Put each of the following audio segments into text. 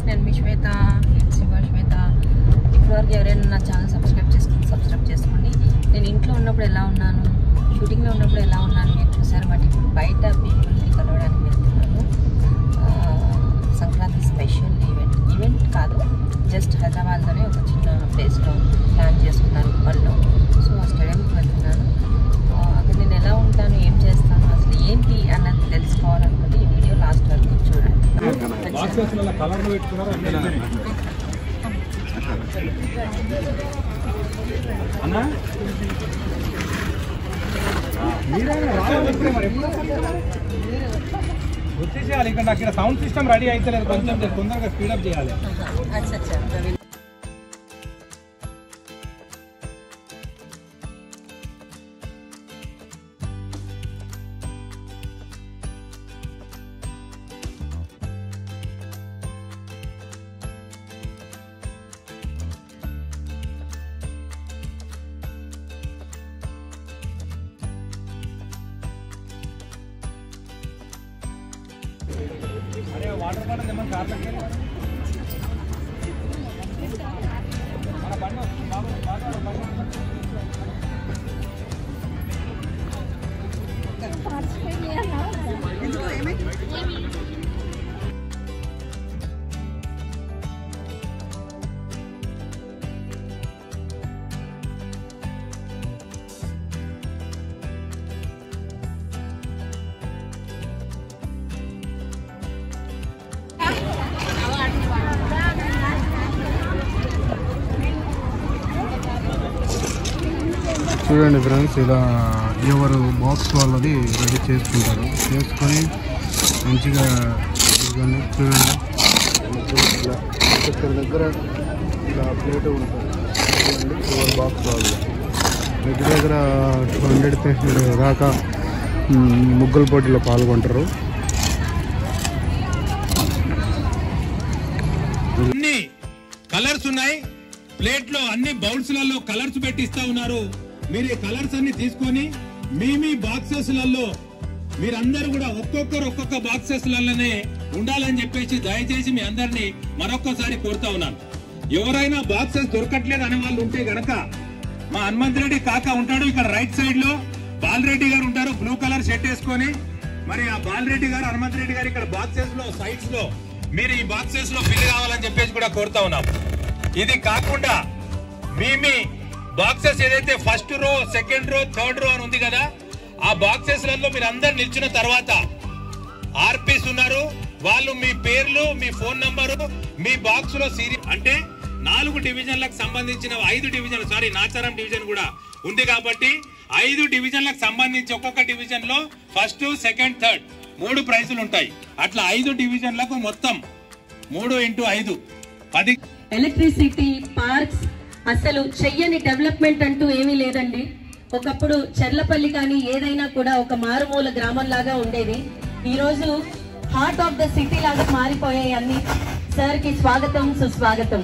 నేను మీ శ్వేత శివ శ్వేత ఇప్పటివరకు ఎవరైనా నా ఛానల్ సబ్స్క్రైబ్ చేసుకుని సబ్స్క్రైబ్ చేసుకోండి నేను ఇంట్లో ఉన్నప్పుడు ఎలా ఉన్నాను షూటింగ్లో ఉన్నప్పుడు ఎలా ఉన్నాను మీరు చూసారు బట్ ఇప్పుడు బయట పీపుల్ని కలవడానికి వెళ్తున్నాను ఆ, సంక్రాంతి స్పెషల్ ఈవెంట్ ఈవెంట్ కాదు జస్ట్ హైదరాబాద్లోనే ఒక చిన్న ప్లేస్లో ప్లాన్ చేసుకున్నాను ఉప్పల్లో సో ఆ స్టేడియంకి వెళ్తున్నాను ఆ, అక్కడ నేను ఎలా ఉంటాను ఏం చేస్తాను అసలు ఏంటి అన్నది తెలుసుకోవాలనుకుంటే ఈ వీడియో లాస్ట్ వరకు చూడండి బాక్సెస్లలో కలర్లు పెట్టుకున్నారు అన్నా మీరైనా రావాలి మరి ఎప్పుడు వస్తారు మరి? వచ్చేసేయాలి ఇక్కడ నాకు ఇక్కడ సౌండ్ సిస్టమ్ రెడీ అయితే లేదు కొంచెం జర తొందరగా స్పీడప్ చేయాలి అచ్చా అచ్చా అరే వాటర్ బాటిల్ ఏమన్నా కార్లకి మన బండి వస్తుంది, బాబు, బాగా బండి వస్తుంది. చూడండి ఫ్రెండ్స్ ఇలా ఎవరు బాక్స్ వాళ్ళది రెడీ చేసుకుంటారు చేసుకొని మంచిగా ఇదిగోండి చూడండి ఇలా ఇక్కడ దగ్గర ఇలా ప్లేట్ ఉంటుంది చూడండి ఎవరు బాక్స్ వాళ్ళు దగ్గర దగ్గర హండ్రెడ్ పేషెంట్ దాకా మ్, ముగ్గుల పోటీలో పాల్గొంటారు అన్ని కలర్స్ ఉన్నాయి ప్లేట్ లో అన్ని బౌల్స్ లలో కలర్స్ పెట్టి ఇస్తా ఉన్నారు మీరు ఈ కలర్స్ అన్ని తీసుకొని మీ మీ బాక్సెస్ లలో మీరందరూ కూడా ఒక్కొక్కరు ఒక్కొక్క బాక్సెస్ లలోనే ఉండాలని చెప్పేసి దయచేసి మీ అందరినీ మరొక్కసారి కోరుతా ఉన్నాను ఎవరైనా బాక్సెస్ దొరకట్లేదు అనే వాళ్ళు ఉంటే గనక మా హనుమంత్ రెడ్డి కాక ఉంటాడు ఇక్కడ రైట్ సైడ్ లో బాలరెడ్డి గారు ఉంటారు బ్లూ కలర్ షర్ట్ వేసుకొని మరి ఆ బాలరెడ్డి గారు హనుమంత్ రెడ్డి గారు ఇక్కడ బాక్సెస్ లో సైడ్స్ లో మీరు ఈ బాక్సెస్ లో ఫిల్ కావాలని చెప్పేసి కూడా కోరుతా ఉన్నాం ఇది కాకుండా మీ మీ బాక్సెస్ ఏదైతే first row second row third row అని ఉంది కదా ఆ బాక్సెస్ లలో మీరు అందరు నిల్చున్న తర్వాత ఆర్పీస్ ఉన్నారు వాళ్ళు మీ పేర్లు మీ ఫోన్ నంబరు మీ బాక్స్ లో సీరియల్ అంటే నాలుగు డివిజన్లకు సంబంధించిన ఐదు డివిజన్ సారీ నాచారం డివిజన్ కూడా ఉంది కాబట్టి ఐదు డివిజన్లకు సంబంధించి ఒక్కొక్క డివిజన్ లో ఫస్ట్ సెకండ్ థర్డ్ మూడు ప్రైజులు ఉంటాయి అట్లా ఐదు డివిజన్లకు మొత్తం మూడు ఇంటూ ఐదు పది ఎలక్ట్రిసిటీ పార్క్స్ అసలు చెయ్యని డెవలప్మెంట్ అంటూ ఏమీ లేదండి ఒకప్పుడు చెర్లపల్లి కానీ ఏదైనా కూడా ఒక మారుమూల గ్రామం లాగా ఉండేది ఈ రోజు హార్ట్ ఆఫ్ ద సిటీ లాగా మారిపోయాయి అన్ని సార్ కి స్వాగతం సుస్వాగతం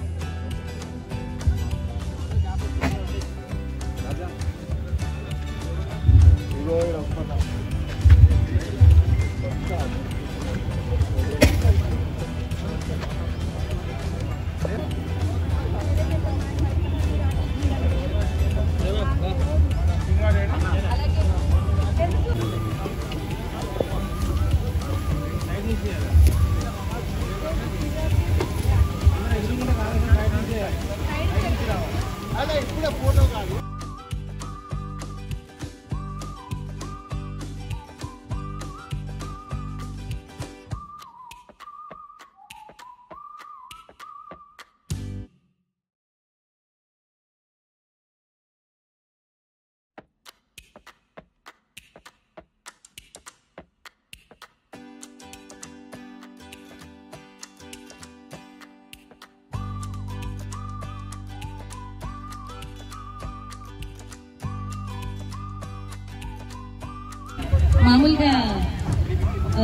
మామూలుగా ఆ,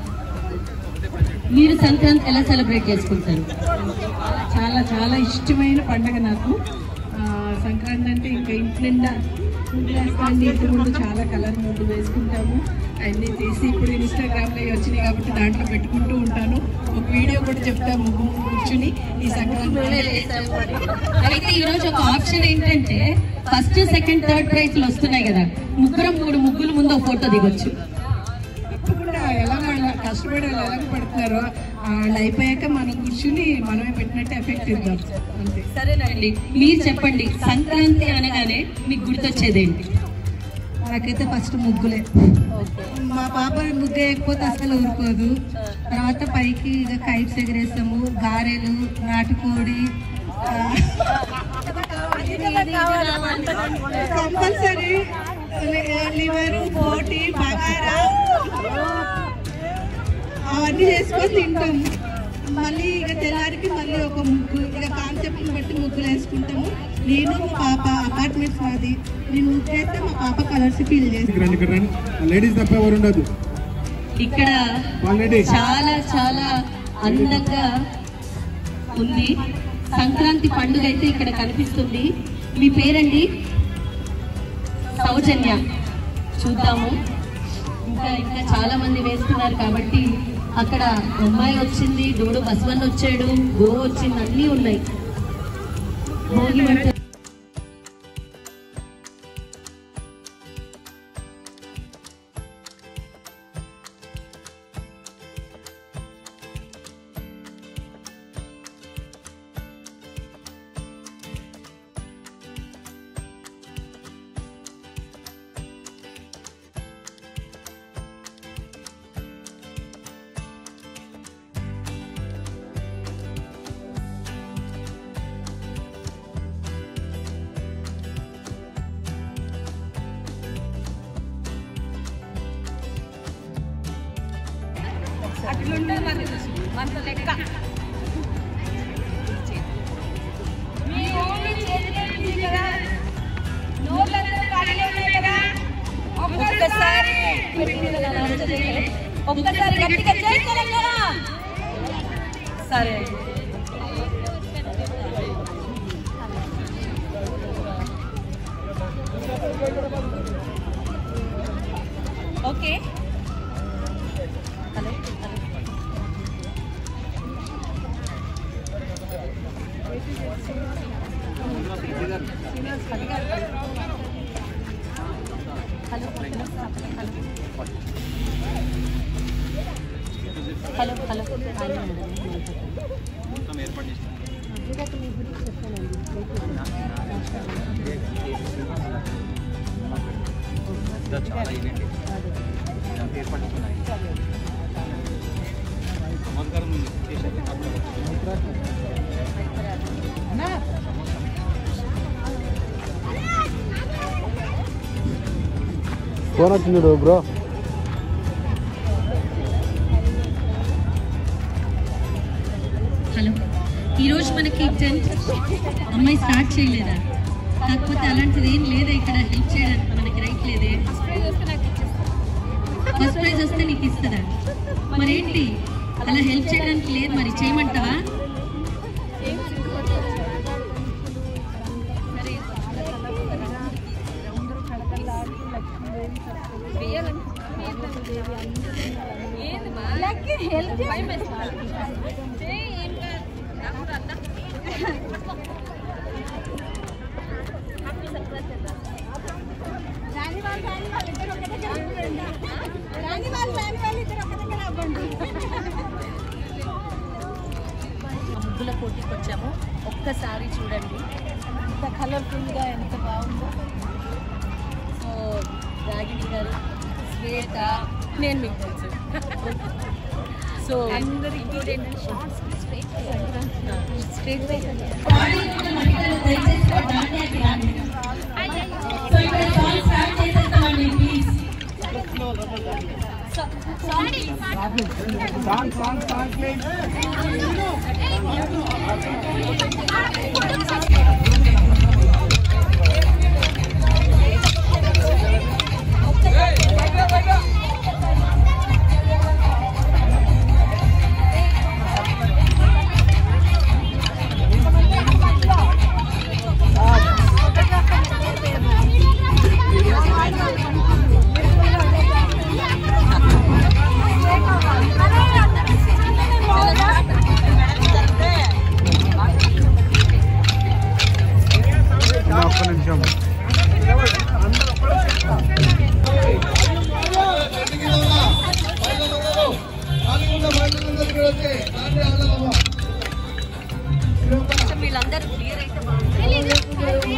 మీరు సంక్రాంతి ఎలా సెలబ్రేట్ చేసుకుంటారు చాలా చాలా ఇష్టమైన పండగ నాకు ఆ, సంక్రాంతి అంటే ఇంకా ఇంటి నిండా ముగ్గులు వేస్తాను ఇంటి ముందు చాలా కలర్ ముగ్గులు వేసుకుంటాము అన్నీ తీసి ఇప్పుడు ఇన్స్టాగ్రామ్లో వచ్చినాయి కాబట్టి దాంట్లో పెట్టుకుంటూ ఉంటాను ఒక వీడియో కూడా చెప్తాము ముగ్గు ముందు కూర్చుని ఈ సంక్రాంతి అయితే ఈ రోజు ఒక ఆప్షన్ ఏంటంటే ఫస్ట్ సెకండ్ థర్డ్ ప్రైజ్లు వస్తున్నాయి కదా ముగ్గురం మూడు ముగ్గుల ముందు ఒక ఫోటో దిగొచ్చు తప్పకుండా ఎలా వాళ్ళ కష్టపడి వాళ్ళు ఎలా పెడుతున్నారో వాళ్ళు అయిపోయాక మనం కూర్చుని మనమే పెట్టినట్టు ఎఫెక్ట్ ఇద్దాం అంతే సరేనండి మీరు చెప్పండి సంక్రాంతి అనగానే మీకు గుర్తొచ్చేదేంటి నాకైతే ఫస్ట్ ముగ్గులే మా పాప ముగ్గు వేయకపోతే అసలు ఊరుకోదు తర్వాత పైకి ఇక కైట్స్ ఎగరేస్తాము గారెలు నాటుకోడి ఆ, కంపల్సరీ లివర్ బోటి బగారా అవన్నీ చేసుకొని తింటాము మళ్ళీ ఇక తెల్లారికి మళ్ళీ ఒక ముగ్గు ఇక కాన్సెప్ట్ని బట్టి ముగ్గులు వేసుకుంటాము నేను మా పాప అపార్ట్మెంట్స్ మాది నేను ముగ్గు వేస్తే మా పాప కలర్స్ ఫీల్ చేస్తాను రండి ఇక్కడ రండి లేడీస్ తప్ప ఎవరు ఉండదు ఇక్కడ ఆల్రెడీ చాలా చాలా అందంగా ఉంది సంక్రాంతి పండుగ అయితే ఇక్కడ కనిపిస్తుంది మీ పేరండి సౌజన్య చూద్దాము ఇంకా ఇంకా చాలా మంది వేస్తున్నారు కాబట్టి అక్కడ అమ్మాయి వచ్చింది డోడు బస్వన్ వచ్చాడు గో వచ్చింది అన్నీ ఉన్నాయి భోగి మంట ఒక్కసారి గట్టిగా చేయి తెలంగాణ సరే ఓకే హలో హలో హలో చాలా ఈవెంట్ ఏర్పడుతున్నాయి నమస్కారం చేశారు ఫోన్ వచ్చింది చూడు బ్రో హలో ఈరోజు మనకి టెన్త్ అమ్మాయి స్టార్ట్ చేయలేదా కాకపోతే అలాంటిది ఏం లేదా ఇక్కడ హెల్ప్ చేయడానికి మనకి రైట్ లేదే ఫస్ట్ ప్రైజ్ వస్తే నీకు ఇస్తుందా మరేంటి అలా హెల్ప్ చేయడానికి లేదు మరి చేయమంటావా ముగ్గుల పోటీకి వచ్చాము ఒక్కసారి చూడండి ఎంత కలర్ఫుల్గా ఎంత బాగుందో సో రాగిణి గారు శ్వేత నేను మీకు తెలుసు సో అందరికీ స్ట్రేట్ కొంచెం వీళ్ళందరూ క్లియర్ అయితే బాగుంటుంది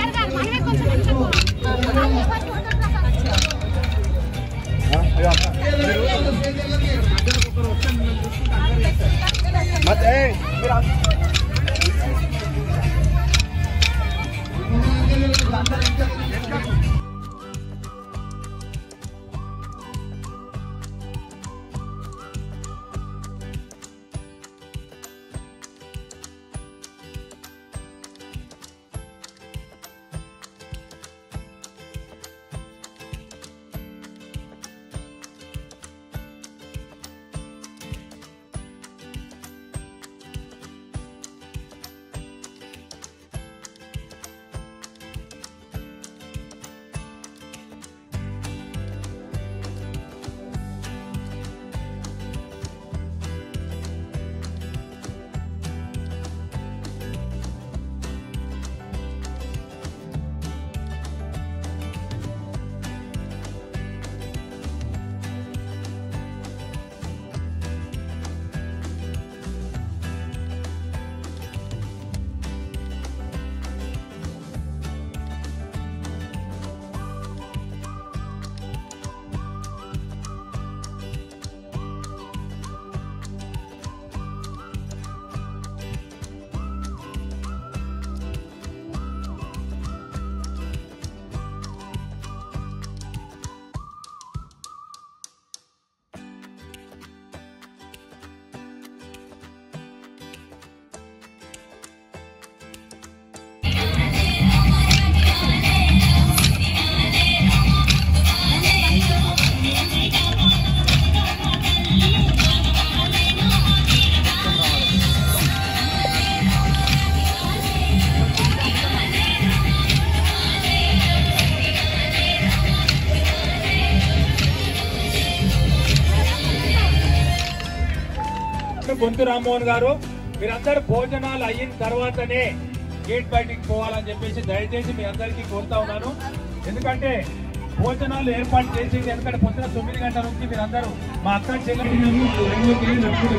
గొంతు రామ్మోహన్ గారు మీరందరూ భోజనాలు అయిన తర్వాతనే గేట్ బయటికి పోవాలని చెప్పేసి దయచేసి మీ అందరికీ కోరుతా ఉన్నాను ఎందుకంటే భోజనాలు ఏర్పాటు చేసేది ఎందుకంటే పొద్దున తొమ్మిది గంటల నుంచి మీరందరూ మా అక్క చెల్లెలు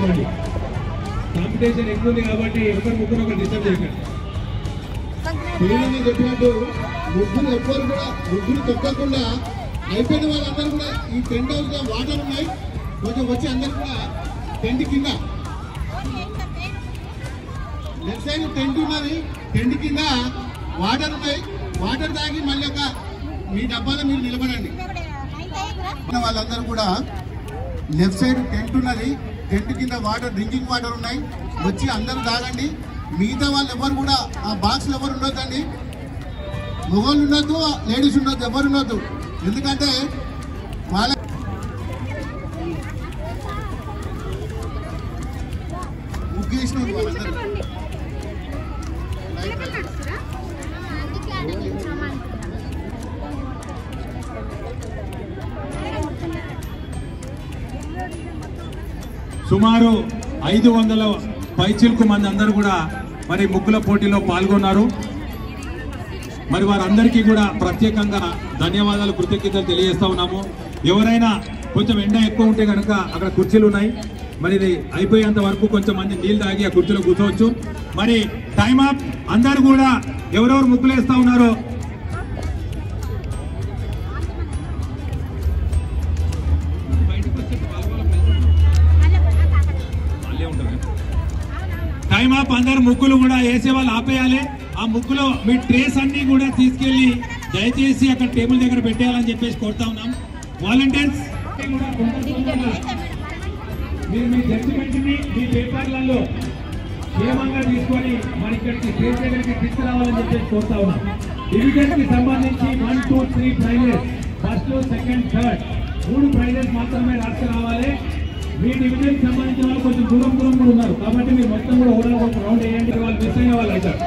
కాంపిటీషన్ ఎక్కువ ఉంది కాబట్టి ఒకరి ముగ్గురు ఒకరు డిస్టర్బ్ చేయకండి పిల్లలు చెప్పినట్టు ముగ్గురు ఎవ్వరు కూడా ముగ్గురు తొక్కకుండా అయిపోయిన వాళ్ళందరూ కూడా ఈ టెంట్ హౌస్ లో వాటర్ ఉన్నాయి కొంచెం వచ్చి అందరు కూడా టెంట్ కింద లెఫ్ట్ సైడ్ టెంట్ ఉన్నది టెంట్ కింద వాటర్ ఉన్నాయి వాటర్ తాగి మళ్ళీ ఒక మీ డబ్బాలో మీరు నిలబడండి ఉన్న వాళ్ళందరూ కూడా లెఫ్ట్ సైడ్ టెంట్ ఉన్నది టెంట్ కింద వాటర్ డ్రింకింగ్ వాటర్ ఉన్నాయి వచ్చి అందరూ తాగండి మిగతా వాళ్ళు ఎవరు కూడా ఆ బాక్స్ ఎవరు ఉండొద్దండి మొగోళ్ళు ఉండొద్దు లేడీస్ ఉండొద్దు ఎవరు ఉండొద్దు ఎందుకంటే వాళ్ళ ముగ్గేసిన వాళ్ళందరూ సుమారు ఐదు వందల పైచిల్కు మంది అందరూ కూడా మరి ముగ్గుల పోటీలో పాల్గొన్నారు మరి వారందరికీ కూడా ప్రత్యేకంగా ధన్యవాదాలు కృతజ్ఞతలు తెలియజేస్తా ఉన్నాము ఎవరైనా కొంచెం ఎండ ఎక్కువ ఉంటే కనుక అక్కడ కుర్చీలు ఉన్నాయి మరి ఇది అయిపోయేంత వరకు కొంచెం మంది నీళ్ళు తాగి ఆ కుర్చీలో కూర్చోవచ్చు మరి టైం అప్ అందరు కూడా ఎవరెవరు ముగ్గులు వేస్తా ఉన్నారో వాళ్ళే ఉంటారు టైం అప్ అందరు ముగ్గులు కూడా వేసే వాళ్ళు ఆపేయాలి ఆ ముగ్గులో మీ ట్రేస్ అన్ని కూడా తీసుకెళ్లి దయచేసి అక్కడ టేబుల్ దగ్గర పెట్టేయాలని చెప్పేసి కోరుతా ఉన్నాం వాలంటీర్స్ మీరు మీ జడ్జిమెంట్ ని మీ పేపర్లలో క్షేమంగా తీసుకొని మరి ఇక్కడికి స్టేజ్ దగ్గరికి తీసుకురావాలని చెప్పేసి కోరుతా ఉన్నాం డివిజన్ కి సంబంధించి one two three prizes first second third మూడు ప్రైజెస్ మాత్రమే రాసుకురావాలి మీ డివిజన్ కి సంబంధించిన వాళ్ళు కొంచెం దూరం దూరం కూడా ఉన్నారు కాబట్టి మీరు మొత్తం కూడా ఓవరాల్ ఒక రౌండ్ వేయండి వాళ్ళు మిస్ అయిన వాళ్ళు అవుతారు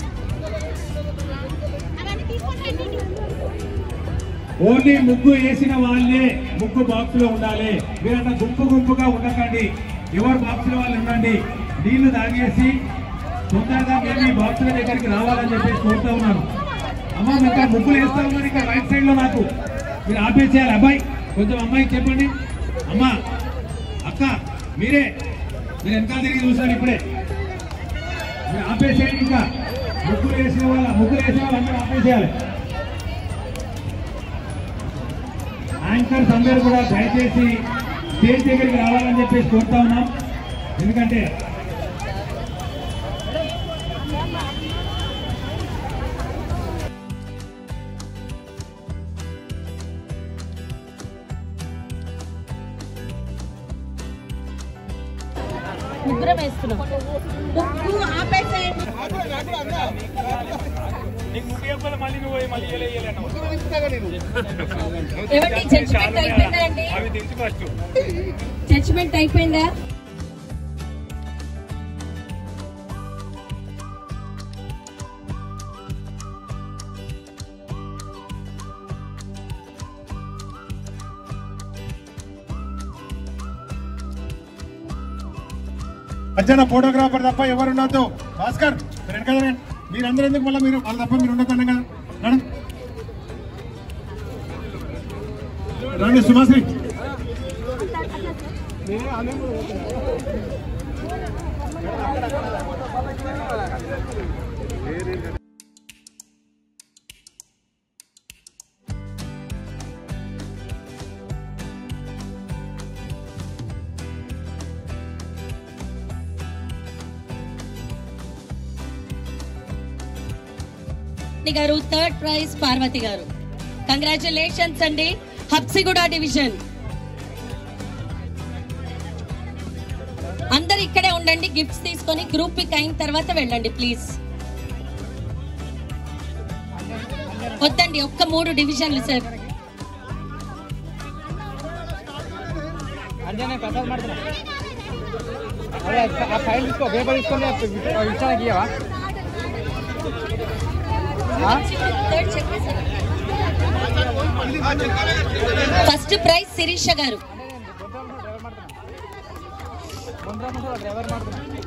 ఓన్లీ ముగ్గు వేసిన వాళ్ళే ముగ్గు బాక్స్ లో ఉండాలి మీరంతా గుంపు గుంపుగా ఉండకండి ఎవరు బాక్స్ లో వాళ్ళు ఉండండి నీళ్లు తాగేసి తొందరగా మీరు మీ బాక్సుల దగ్గరికి రావాలని చెప్పేసి కోరుతా ఉన్నాను అమ్మ మీరు ఇక్కడ ముగ్గులు వేస్తా ఉన్నారు ఇక్కడ రైట్ సైడ్ లో నాకు మీరు ఆపేసేయాలి అబ్బాయి కొంచెం అమ్మాయికి చెప్పండి అమ్మా అక్క మీరే మీరు వెనకాల తిరిగి చూస్తారు ఇప్పుడే మీరు ఆపేసేయండి ఇంకా ముగ్గురు వేసిన వాళ్ళ ముగ్గురు వేసిన వాళ్ళు అందరూ ఆపేసేయాలి యాంకర్స్ అందరూ కూడా దయచేసి స్టేజ్ దగ్గరికి రావాలని చెప్పేసి కోరుతా ఉన్నాం ఎందుకంటే ముగ్గురం వేస్తున్నాం ముగ్గు ఆపేసేయండి నీకు ముగ్గు చెప్పాలి మళ్ళీ నువ్వు పోయి మళ్ళీ ఇయ్యలే, ఇయ్యలే అన్నావు. ఏమండి జడ్జిమెంట్ అయిపోయిందా అండి అవి తెచ్చి ఫస్ట్ జడ్జిమెంట్ అయిపోయిందా మధ్యాహ్న ఫోటోగ్రాఫర్ తప్ప ఎవరు ఉండొద్దు భాస్కర్ మీరు వెనకాల రండి. మీరందరూ ఎందుకు మళ్ళీ మీరు వాళ్ళ తప్ప మీరు ఉండొద్దు అన్నాం కదా రండి. రండి సుమాశ్రీ గారు థర్డ్ ప్రైజ్ పార్వతి గారు కంగ్రాచులేషన్స్ అండి హబ్సిగూడ డివిజన్ అందరు ఇక్కడే ఉండండి గిఫ్ట్స్ తీసుకొని గ్రూప్ పిక్ అయిన తర్వాత వెళ్ళండి ప్లీజ్ వద్దండి ఒక్క మూడు డివిజన్లు సార్ అంజనే ప్రసాద్ ಮಾಡ್ತಾನೆ అరే ఆ ఫైల్ తీసుకో పేపర్ తీసుకొని ఇచ్చానికి ఇవ్వవా ఫస్ట్ ప్రైజ్ శిరీష గారు డ్రైవర్ ಮಾಡ್ತಾನೆ